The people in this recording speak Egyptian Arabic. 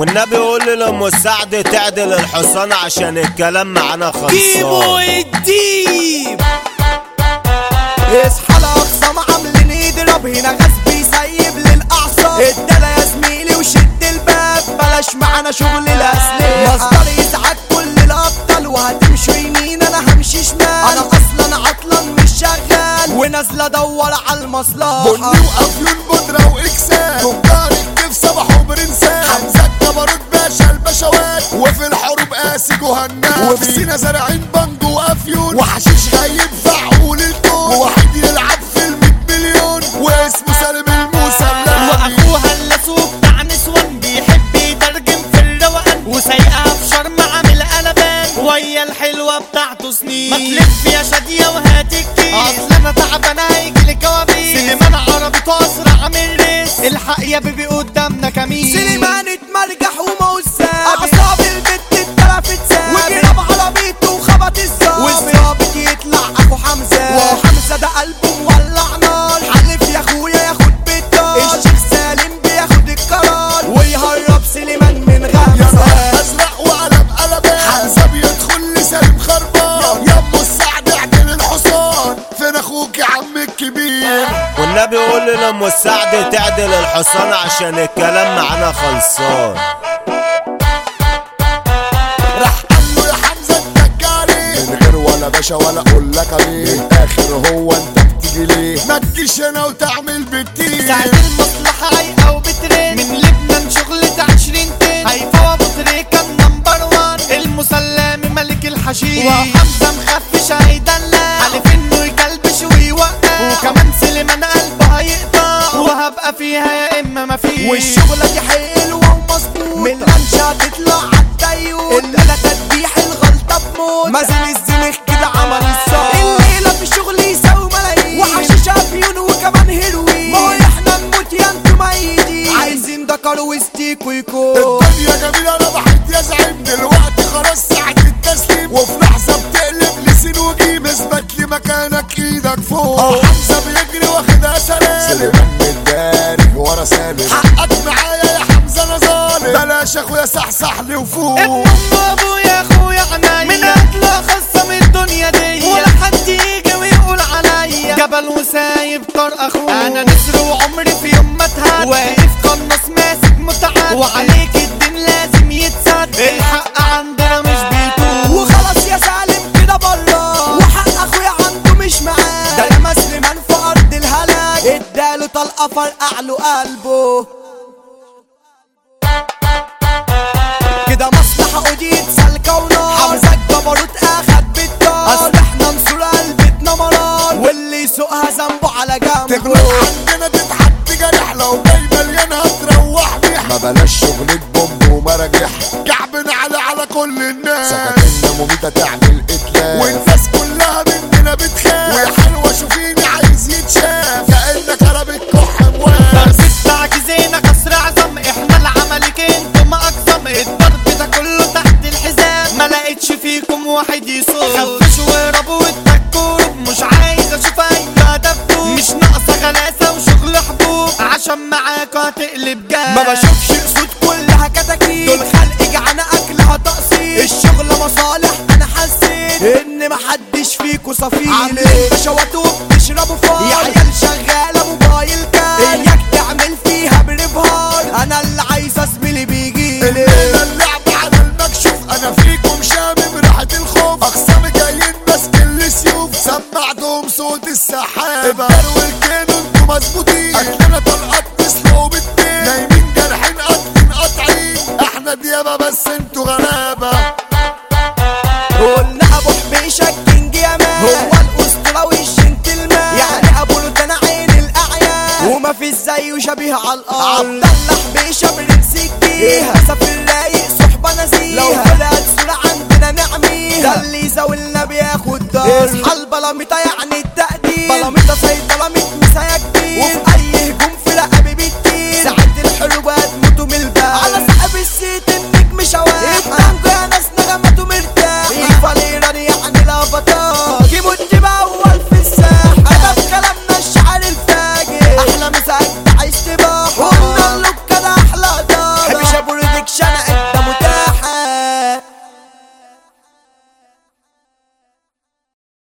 والنبي يقول لي لام سعد تعدل الحصان عشان الكلام معانا جيبوا خلصان الديب اصحى الاقسام عاملين يضرب هنا غاز بيسيب للاعصاب ادانا يا زميلي وشد الباب بلاش معانا شغل الاسلحه مصدر يزعج كل الابطال وهتمشوا يمين انا همشي شمال انا اصلا عطلان مش شغال ونازله ادور على المصلحه بني وافيون بودرة واكسات تجار الكيف صباح وبرنسات حمزة جبروت باشا البشوات وفي الحروب قاسي جهنم وفي سينا زارعين بانجو وافيون وحشيش غايب في عقول الكون وواحد يلعب في المية مليون واسمه سالم المسلم واخوها اللسوق بتاع نسوان بيحب يترجم في الروقان وسايقها في شرم عامل قلبان ويا الحلوه بتاعته سنين ما تلف يا شاديه وهات الكيس اصل انا تعبان هيجيلي كوابيس سليمان عربيته اسرع من ريس الحق يا بيبي قدامنا كمين سليمان اتمرجح وموسى اعصاب البت اتلفت ساب وجرب على بيته وخبط الظابط والظابط يطلع اخو حمزه وحمزه ده قلبه مولع نار حلف يا اخويا ياخد بالدار الشيخ سالم بياخد القرار ويهرب سليمان من يا غمزه نهار ازرق وقلب قلبان حمزة بيدخل لسالم خربان يمه السعد اعدل الحصان فين اخوك يا عم الكبير والنبي يقول لي لام سعد تعدل الحصان عشان الكلام معانا خلصان راح قال له يا حمزه انت عليه من غير ولا باشا ولا اقول لك عليه من الاخر هو انت بتيجي ليه ما تجيش هنا وتعمل بالتين ساعة المصلحة رايقة وبترن من لبنان شغلة عشرين تن هيفا ابو تريكة نمبر وان المسلم ملك الحشيش وحمزة مخفش هيدلع حلف انه يكلبش ويوقع وكمان سليمان قلبه هيقطع وهبقى فيها يا اما مفيش والشغلة دي حلوة ومظبوطة من المنشأ تطلع عالديون الليلة تدبيح الغلطة بموت مازن الزنخ كده عمل الصوت الليلة في الشغل يساوي ملايين وحشيش افيون وكمان هيروين ما هو احنا نموت يا انتوا ميتين عايزين دكر وستيك ويكون الدنيا جميلة ربحت يا زعيم دلوقتي خلاص ساعة التسليم وفي لحظة بتقلب لسين وجيم اثبت لي مكانك ايدك فوق اه حمزة بيجري واخدها سلام سليمان متداري ورا سالم حقك معايا يا حمزة انا ظالم بلاش اخويا صحصح لي وفوق ابن ام ابويا اخويا عنايا من اجل خصم الدنيا دي ولا حد يجي ويقول عليا جبل وسايب طار اخوه انا نسر وعمري في يوم ما اتهد واقف قناص ماسك متعد وعليك الدين لازم يتسد الحق عندنا مش بيتوب وخلاص يا سالم كده بره وحق اخويا عنده مش معاه ده يا مسلمان في ارض الهلاك اداله طلقه فرقع له قلبه كده مصلحة أوديت سالكة ونار حمزة جبروت أخد بالدار أصل احنا نصور قلبتنا مرار واللي يسوقها ذنبه على جنبه تغلط عندنا تتحط جرح لو جاي مليان هتروح بيح ما بلاش شغلة بومب ومراجح كعبنا على على كل الناس سكتنا مميتة تعمل اتلاف والناس كلها مننا بتخاف ويا حلوة شوفيني عايز يتشاف كأنك قربت كح مواس ضرب تعجزينا كسر عظم احنا العملك انتم اقسم الضرب ده كله تحت الحزام ما لقيتش فيكم واحد يصوت خفشوا وهربوا واتكوا مش عايز اشوف اي هدفكم مش ناقصه غلاسه وشغل حبوب عشان معاكوا هتقلب جام ما بشوفش اسود كلها كتاكيت دول خلق جعانة اكلها تقسيط الشغل مصالح انا حسيت ان محدش فيكو صفيل عاملين بشوات وبتشربوا فار يا عيال شغالة موبايل كان اياك تعمل فيها بريفهار انا اللي عايزة زميلي بيجي الليلة اللعبة على المكشوف انا فيكم شامم ريحة الخوف اقسام جايين ماسكين السيوف سمعتهم صوت السحابة الدار والكيلو انتوا مظبوطين اكلنا طلقات تسلقوا بالتين نايمين جارحين قاتلين قاطعين احنا ديابة بس انتوا غلابة قلنا ابو حبيشة الكينج يا مان هو الاسطورة والجنتلمان يعني ابو لوتانا عين الاعيان وما في زيه شبيه على الارض عبد الله حبيشة برنس الجيهة سافر رايق صحبة نزيهة لو طلعت صورة عندنا نعميها ده اللي يزاولنا بياخد دار اصحى البلاميطة يعني